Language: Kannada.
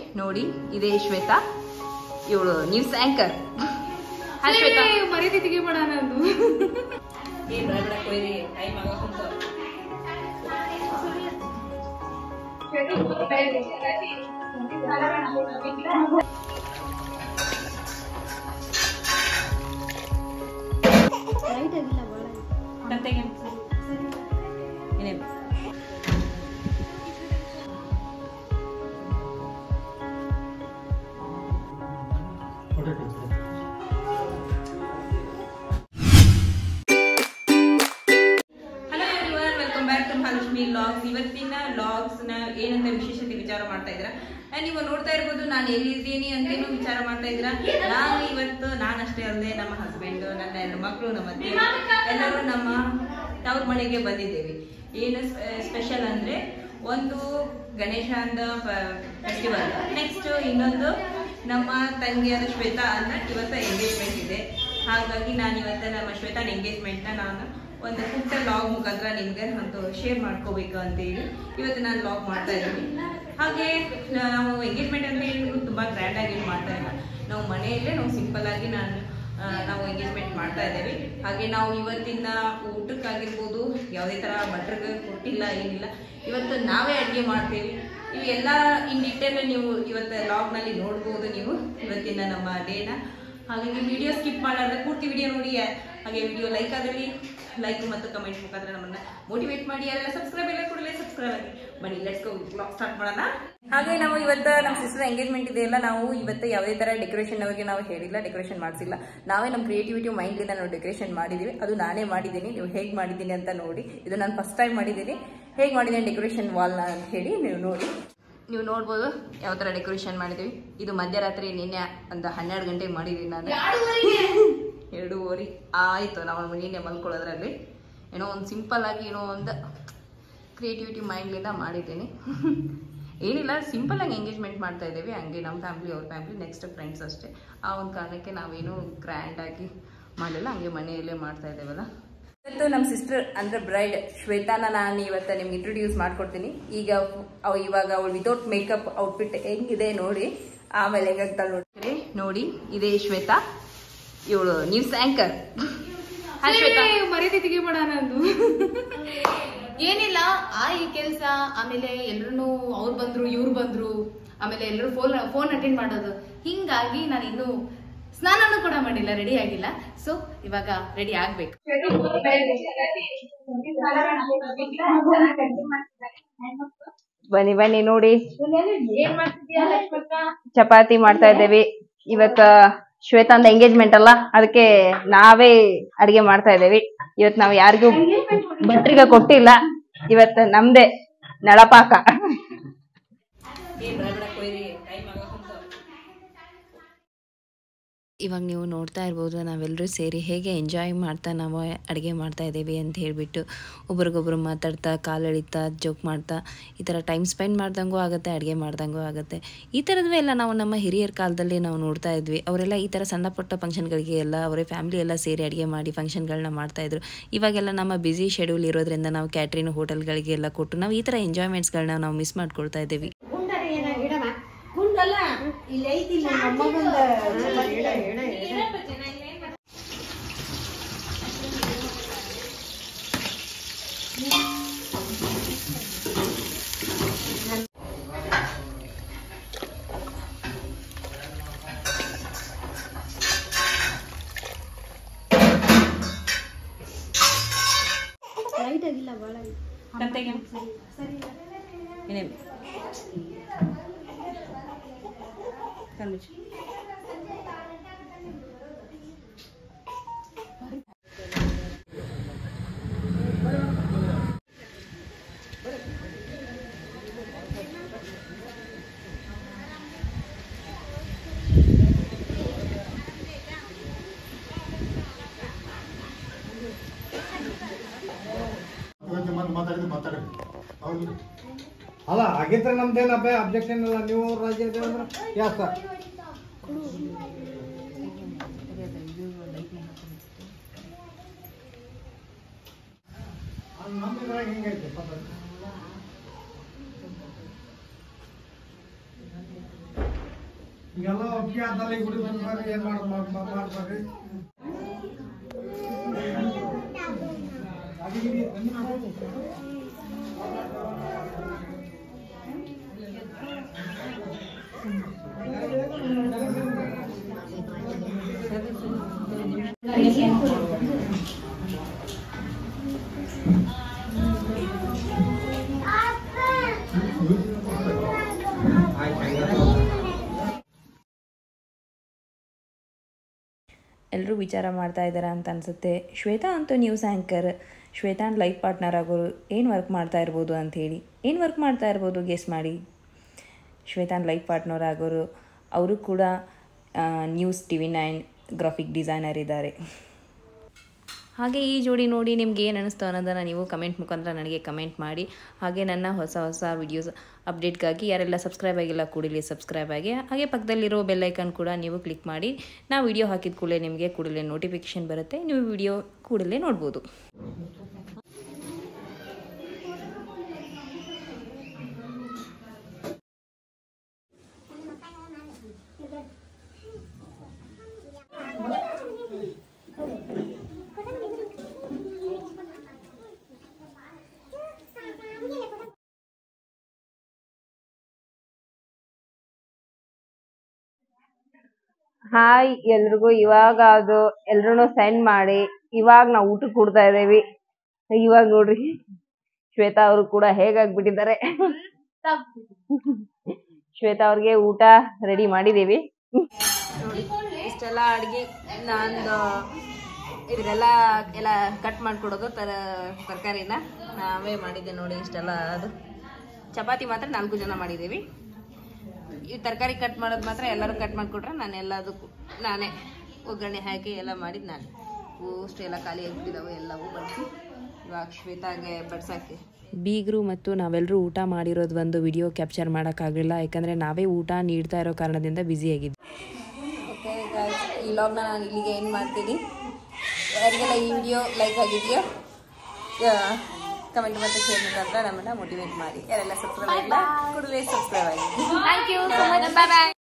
ನೋಡಿ ಇದೇ ಶ್ವೇತಾ ಇವಳು ನ್ಯೂಸ್ ಆಂಕರ್ ಹಾಯ್ ಶ್ವೇತಾ ಮರ್ಯಾದೆ ತೆಗಿಬೇಡ ನಂದು ಏನ್ ಬೇಡ ಕೊಯ್ರಿ ಟೈಮ್ ಆಗಕ್ಕಂತ ಏನೇ hello everyone welcome back to Mahalakshmi logs ಇವತ್ತಿನ ಲಾಗ್ಸ್ ನ ಏನಂತ ವಿಶೇಷತೆ ವಿಚಾರ ಮಾಡ್ತಾ ಇದ್ರ ನೀವು ನೋಡ್ತಾ ಇರ್ಬೋದು ನಾನು ಎಲ್ಲಿದ್ದೀನಿ ಅಂತೇನು ವಿಚಾರ ಮಾಡ್ತಾ ಇದ್ರ ನಾನು ಇವತ್ತು ನಾನಷ್ಟೇ ಅಲ್ಲದೆ ನಮ್ಮ ಹಸ್ಬೆಂಡ್ ನನ್ನ ಎರಡು ಮಕ್ಕಳು ನಮ್ಮ ಅತ್ತೆ ಎಲ್ಲರೂ ನಮ್ಮ ತವ್ರ ಮನೆಗೆ ಬಂದಿದ್ದೇವೆ ಏನು ಸ್ಪೆಷಲ್ ಅಂದ್ರೆ ಒಂದು ಗಣೇಶಂದ ಫೆಸ್ಟಿವಲ್ ನೆಕ್ಸ್ಟ್ ಇನ್ನೊಂದು ನಮ್ಮ ತಂಗಿಯಾದ ಶ್ವೇತಾ ಅಂತ ಇವತ್ತ ಎಂಗೇಜ್ಮೆಂಟ್ ಇದೆ ಹಾಗಾಗಿ ನಾನು ಇವತ್ತು ನಮ್ಮ ಶ್ವೇತಾನ ಎಂಗೇಜ್ಮೆಂಟ್ನ ನಾನು ಒಂದು ಪುಟ್ಟ ಲಾಗ್ ಮುಖಾಂತರ ನಿಮ್ಗೆ ಒಂದು ಶೇರ್ ಮಾಡ್ಕೋಬೇಕು ಅಂತೇಳಿ ಇವತ್ತು ನಾನು ಲಾಗ್ ಮಾಡ್ತಾ ಇದ್ದೀನಿ ಹಾಗೆ ನಾವು ಎಂಗೇಜ್ಮೆಂಟ್ ಅಂತ ಹೇಳಿ ತುಂಬ ಗ್ರ್ಯಾಂಡ್ ಆಗಿ ಏನ್ ಮಾಡ್ತಾ ಇಲ್ಲ ನಾವು ಮನೆಯಲ್ಲೇ ನಾವು ಸಿಂಪಲ್ ಆಗಿ ನಾನು ಆ, ನಾವು ಎಂಗೇಜ್ಮೆಂಟ್ ಮಾಡ್ತಾ ಇದ್ದೇವೆ ಹಾಗೆ ನಾವು ಇವತ್ತಿನ ಊಟಕ್ಕಾಗಿರ್ಬೋದು ಯಾವುದೇ ಥರ ಭಟ್ರಿಗೆ ಕೊಟ್ಟಿಲ್ಲ ಏನಿಲ್ಲ ಇವತ್ತು ನಾವೇ ಅಡುಗೆ ಮಾಡ್ತೇವೆ ಇವು ಎಲ್ಲ ಇನ್ ಡೀಟೇಲ್ ನೀವು ಇವತ್ತು ಲಾಗ್ನಲ್ಲಿ ನೋಡ್ಬೋದು ನೀವು ಇವತ್ತಿನ ನಮ್ಮ ಡೇನ ಹಾಗಾಗಿ ವಿಡಿಯೋ ಸ್ಕಿಪ್ ಮಾಡಾರ್ದೆ ಪೂರ್ತಿ ವಿಡಿಯೋ ನೋಡಿ ಹಾಗೆ ವಿಡಿಯೋ ಲೈಕ್ ಆದಲ್ಲಿ ಲೈಕ್ ಮತ್ತು ಕಮೆಂಟ್ ಮುಖಾಂತರ ನಮ್ಮನ್ನ ಮೋಟಿವೇಟ್ ಮಾಡಿ ಯಾರೆಲ್ಲ ಸಬ್ಸ್ಕ್ರೈಬ್ ಎಲ್ಲ ಕೂಡಲೇ ಸಬ್ಸ್ಕ್ರೈಬ್ ಆಗಿ ಬನ್ನಿ ಲೆಟ್ಸ್ ಗೋ ಬ್ಲಾಗ್ ಸ್ಟಾರ್ಟ್ ಮಾಡೋಣ ಹಾಗೆ ನಾವು ಇವತ್ತು ನಮ್ಮ ಸಿಸ್ಟರ್ ಎಂಗೇಜ್ಮೆಂಟ್ ಇದೆಯಲ್ಲ ನಾವು ಇವತ್ತು ಯಾವುದೇ ತರ ಡೆಕೋರೇಷನ್ ಅವರಿಗೆ ನಾವು ಹೇಳಿಲ್ಲ ಡೆಕೋರೇಷನ್ ಮಾಡಿಸಿಲ್ಲ ನಾವೇ ನಮ್ಮ ಕ್ರಿಯೇಟಿವಿಟಿ ಮೈಂಡ್ಲಿಂದ ನಾವು ಡೆಕೋರೇಷನ್ ಮಾಡಿದ್ದೀವಿ ಅದು ನಾನೇ ಮಾಡಿದ್ದೀನಿ ನೀವು ಹೇಗೆ ಮಾಡಿದ್ದೀನಿ ಅಂತ ನೋಡಿ ಇದು ನಾನು ಫಸ್ಟ್ ಟೈಮ್ ಮಾಡಿದ್ದೀನಿ ಹೇಗೆ ಮಾಡಿದ್ದೀನಿ ಡೆಕೋರೇಷನ್ ವಾಲ್ನ ಅಂತ ಹೇಳಿ ನೀವು ನೋಡಿ ನೀವು ನೋಡ್ಬೋದು ಯಾವ ಥರ ಡೆಕೋರೇಷನ್ ಮಾಡಿದ್ದೀವಿ ಇದು ಮಧ್ಯರಾತ್ರಿ ನಿನ್ನೆ ಒಂದು ಹನ್ನೆರಡು ಗಂಟೆಗೆ ಮಾಡಿದ್ದೀನಿ ನಾನು ಎರಡೂವರೆ ಆಯಿತು ನಾವು ನಿನ್ನೆ ಮಲ್ಕೊಳ್ಳೋದ್ರಲ್ಲಿ ಏನೋ ಒಂದು ಸಿಂಪಲ್ ಆಗಿ ಏನೋ ಒಂದು ಕ್ರಿಯೇಟಿವಿಟಿ ಮೈಂಡ್ಲಿಂದ ಮಾಡಿದ್ದೀನಿ ಏನಿಲ್ಲ ಸಿಂಪಲ್ ಆಗಿ ಎಂಗೇಜ್ಮೆಂಟ್ ಮಾಡ್ತಾ ಇದ್ದೀವಿ ಹಂಗೆ ನಮ್ಮ ಫ್ಯಾಮಿಲಿ ಅವ್ರ ಫ್ಯಾಮಿಲಿ ನೆಕ್ಸ್ಟ್ ಫ್ರೆಂಡ್ಸ್ ಅಷ್ಟೇ ಆ ಒಂದು ಕಾರಣಕ್ಕೆ ನಾವೇನು ಗ್ರ್ಯಾಂಡ್ ಆಗಿ ಮಾಡಿಲ್ಲ ಹಂಗೆ ಮನೆಯಲ್ಲೇ ಮಾಡ್ತಾ ಇದ್ದೇವಲ್ಲ ಇವತ್ತು ನಮ್ಮ ಸಿಸ್ಟರ್ ಅಂದ್ರೆ ಬ್ರೈಡ್ ಶ್ವೇತಾನ ನಾನು ಇವತ್ತು ನಿಮ್ಗೆ ಇಂಟ್ರೊಡ್ಯೂಸ್ ಮಾಡ್ಕೊಡ್ತೀನಿ ಈಗ ಅವ್ ಇವಾಗ ಅವಳು ವಿತೌಟ್ ಮೇಕಪ್ ಔಟ್ಫಿಟ್ ಹೆಂಗಿದೆ ನೋಡಿ ಆಮೇಲೆ ಹೆಂಗಾಗ್ತಾ ನೋಡ್ತೀರಿ ನೋಡಿ ಇದೇ ಶ್ವೇತಾ ಇವಳು ನ್ಯೂಸ್ ಆಂಕರ್ ಹಾಯ್ ಶ್ವೇತಾ ಮರ್ಯಾದೆ ತೆಗಿಬೇಡ ನಂದು ಏನಿಲ್ಲ ಆ ಈ ಕೆಲ್ಸ ಆಮೇಲೆ ಎಲ್ರು ಅವ್ರು ಬಂದ್ರು ಇವ್ರು ಬಂದ್ರು ಆಮೇಲೆ ಎಲ್ಲರೂ ಫೋನ್ ಫೋನ್ ಅಟೆಂಡ್ ಮಾಡೋದು ಹಿಂಗಾಗಿ ನಾನು ಇನ್ನು ಸ್ನಾನನೂ ಕೂಡ ಮಾಡಿಲ್ಲ ರೆಡಿ ಆಗಿಲ್ಲ ಸೊ ಇವಾಗ ರೆಡಿ ಆಗ್ಬೇಕು ಬನ್ನಿ ಬನ್ನಿ ನೋಡಿ ಚಪಾತಿ ಮಾಡ್ತಾ ಇದ್ದೇವೆ ಇವತ್ತ ಶ್ವೇತಾಂದ ಎಂಗೇಜ್ಮೆಂಟ್ ಅಲ್ಲ ಅದಕ್ಕೆ ನಾವೇ ಅಡಿಗೆ ಮಾಡ್ತಾ ಇದ್ದೇವೆ ಇವತ್ ನಾವು ಯಾರಿಗೂ ಭಟ್ರಿಗೆ ಕೊಟ್ಟಿಲ್ಲ ಇವತ್ತು ನಮ್ದೇ ನಳಪಾಕ ಇವಾಗ ನೀವು ನೋಡ್ತಾ ಇರ್ಬೋದು ನಾವೆಲ್ಲರೂ ಸೇರಿ ಹೇಗೆ ಎಂಜಾಯ್ ಮಾಡ್ತಾ ನಾವು ಅಡುಗೆ ಮಾಡ್ತಾ ಇದ್ದೀವಿ ಅಂತ ಹೇಳಿಬಿಟ್ಟು ಒಬ್ರಿಗೊಬ್ರು ಮಾತಾಡ್ತಾ ಕಾಲೆಳಿತಾ ಜೋಕ್ ಮಾಡ್ತಾ ಈ ಥರ ಟೈಮ್ ಸ್ಪೆಂಡ್ ಮಾಡ್ದಂಗೂ ಆಗುತ್ತೆ ಅಡುಗೆ ಮಾಡ್ದಂಗೂ ಆಗುತ್ತೆ ಈ ಥರದ್ವೇ ಎಲ್ಲ ನಾವು ನಮ್ಮ ಹಿರಿಯರ ಕಾಲದಲ್ಲಿ ನಾವು ನೋಡ್ತಾ ಇದ್ವಿ ಅವರೆಲ್ಲ ಈ ಥರ ಸಣ್ಣ ಪುಟ್ಟ ಫಂಕ್ಷನ್ಗಳಿಗೆ ಎಲ್ಲ ಅವರೇ ಫ್ಯಾಮಿಲಿ ಎಲ್ಲ ಸೇರಿ ಅಡುಗೆ ಮಾಡಿ ಫಂಕ್ಷನ್ಗಳನ್ನ ಮಾಡ್ತಾಯಿದ್ರು ಇವಾಗೆಲ್ಲ ನಮ್ಮ ಬ್ಯುಸಿ ಶೆಡ್ಯೂಲ್ ಇರೋದ್ರಿಂದ ನಾವು ಕ್ಯಾಟ್ರಿನ್ ಹೋಟೆಲ್ಗಳಿಗೆ ಎಲ್ಲ ಕೊಟ್ಟು ನಾವು ಈ ಥರ ಎಂಜಾಯ್ಮೆಂಟ್ಸ್ಗಳನ್ನ ನಾವು ಮಿಸ್ ಮಾಡ್ಕೊಳ್ತಾ ಇದ್ದೀವಿ ಇವತ್ತು ಮತ್ತೆ ಮಾತಾಡಿದ್ರೆ ಮಾತಾಡಿ ಅವ್ರು ಅಲ್ಲ ಹಾಗಿದ್ರೆ ನಮ್ದೇನಪ್ಪ ಅಬ್ಜೆಕ್ಷನ್ ಇಲ್ಲ ನೀವು ರಾಜ್ಯ ಅಂದ್ರೆ ಯಾಕ ನಮ್ದಿದ್ರಾಗ ಹಿಂಗೈತೆ ಪದ್ಧತಿ. ಈಗೆಲ್ಲ ಒಪ್ಪಿಗೆ ಆದಲ್ಲಿ ಗುಡಿ ಬಂದ್ಬರ್ರಿ ಏನ್ ಮಾಡ್ ಮಾಡ್- ಮಾಡ್- ಮಾಡ್ಬರ್ರಿ ಅಡಿಗೆ ಬನ್ನಿ ಮಾಡ್ರಿ. ಎಲ್ಲರೂ ವಿಚಾರ ಮಾಡ್ತಾ ಇದ್ದಾರೆ ಅಂತ ಅನಿಸುತ್ತೆ ಶ್ವೇತಾ ಅಂತೂ ನ್ಯೂಸ್ ಆ್ಯಂಕರ್ ಶ್ವೇತಾನ್ ಲೈಫ್ ಪಾರ್ಟ್ನರ್ ಆಗೋರು ಏನು ವರ್ಕ್ ಮಾಡ್ತಾ ಇರ್ಬೋದು ಅಂಥೇಳಿ ಏನು ವರ್ಕ್ ಮಾಡ್ತಾ ಇರ್ಬೋದು ಗೆಸ್ ಮಾಡಿ ಶ್ವೇತಾನ್ ಲೈಫ್ ಪಾರ್ಟ್ನರ್ ಆಗೋರು ಅವರು ಕೂಡ news T V nine graphic designer ಇದ್ದಾರೆ ಹಾಗೆ ಈ ಜೋಡಿ ನೋಡಿ ನಿಮ್ಗೆ ಏನು ಅನ್ನಿಸ್ತು ಅನ್ನೋದನ್ನು ನೀವು ಕಮೆಂಟ್ ಮುಖಾಂತರ ನನಗೆ ಕಮೆಂಟ್ ಮಾಡಿ ಹಾಗೆ ನನ್ನ ಹೊಸ ಹೊಸ ವಿಡಿಯೋಸ್ ಅಪ್ಡೇಟ್ಗಾಗಿ ಯಾರೆಲ್ಲ ಸಬ್ಸ್ಕ್ರೈಬ್ ಆಗಿಲ್ಲ ಕೂಡಲೇ ಸಬ್ಸ್ಕ್ರೈಬ್ ಆಗಿ ಹಾಗೆ ಪಕ್ಕದಲ್ಲಿರೋ ಬೆಲ್ಲೈಕನ್ ಕೂಡ ನೀವು ಕ್ಲಿಕ್ ಮಾಡಿ ನಾ ವಿಡಿಯೋ ಹಾಕಿದ ಕೂಡಲೇ ನಿಮಗೆ ಕೂಡಲೇ ನೋಟಿಫಿಕೇಷನ್ ಬರುತ್ತೆ ನೀವು ವಿಡಿಯೋ ಕೂಡಲೇ ನೋಡ್ಬೋದು ಹಾಯ್ ಎಲ್ರಿಗೂ ಇವಾಗ ಅದು ಎಲ್ರು ಸೆಂಡ್ ಮಾಡಿ ಇವಾಗ ನಾವು ಊಟಕ್ಕೆ ಕೊಡ್ತಾ ಇದೇವಿ ಇವಾಗ ನೋಡ್ರಿ ಶ್ವೇತಾ ಅವರು ಕೂಡ ಹೇಗಾಗ್ಬಿಟ್ಟಿದ್ದಾರೆ ಶ್ವೇತಾ ಅವ್ರಿಗೆ ಊಟ ರೆಡಿ ಮಾಡಿದೀವಿ ನೋಡಿ ಇಷ್ಟೆಲ್ಲ ಅಡ್ಗೆ ನಂದು ಇದೆಲ್ಲ ಎಲ್ಲ ಕಟ್ ಮಾಡ್ಕೊಡೋದು ತರ ತರಕಾರಿನ ನಾವೇ ಮಾಡಿದ್ದೆ ನೋಡಿ ಇಷ್ಟೆಲ್ಲ ಅದು ಚಪಾತಿ ಮಾತ್ರ ನಾಲ್ಕು ಜನ ಮಾಡಿದ್ದೀವಿ ಈ ತರಕಾರಿ ಕಟ್ ಮಾಡೋದು ಮಾತ್ರ ಎಲ್ಲರೂ ಕಟ್ ಮಾಡಿಕೊಟ್ರೆ ನಾನು ಎಲ್ಲದಕ್ಕೂ ನಾನೇ ಒಗ್ಗರಣೆ ಹಾಕಿ ಎಲ್ಲ ಮಾಡಿದ್ದು ನಾನು ಅಷ್ಟು ಎಲ್ಲ ಖಾಲಿ ಆಗಿಬಿಟ್ಟಿದ್ದಾವೆ ಎಲ್ಲವೂ ಬಡಿಸಿ ಇವಾಗ ಶ್ವೇತಾಗೆ ಬಡ್ಸಕ್ಕೆ ಬೀಗರು ಮತ್ತು ನಾವೆಲ್ಲರೂ ಊಟ ಮಾಡಿರೋದು ಒಂದು ವಿಡಿಯೋ ಕ್ಯಾಪ್ಚರ್ ಮಾಡೋಕ್ಕಾಗಲಿಲ್ಲ ಯಾಕಂದರೆ ನಾವೇ ಊಟ ನೀಡ್ತಾ ಇರೋ ಕಾರಣದಿಂದ ಬ್ಯುಸಿಯಾಗಿದ್ವಿ ಓಕೆ ಗಾಯ್ಸ್ ಈ ಲಾಗ್ನ ನಾನು ಇಲ್ಲಿಗೆ ಏನು ಮಾಡ್ತೀನಿ ಯಾರಿಗೆಲ್ಲ ಈ ವಿಡಿಯೋ ಲೈಕ್ ಆಗಿದೆಯೋ ಕಮೆಂಟ್ ಮತ್ತು ಶೇರ್ ಮುಖಾಂತರ ನಮ್ಮನ್ನ ಮೋಟಿವೇಟ್ ಮಾಡಿ ಯಾರೆಲ್ಲ ಸಬ್ಸ್ಕ್ರೈಬ್ ಆಗಿಲ್ಲ ಕೂಡಲೇ ಸಬ್ಸ್ಕ್ರೈಬ್ ಆಗಿ thank you so much bye bye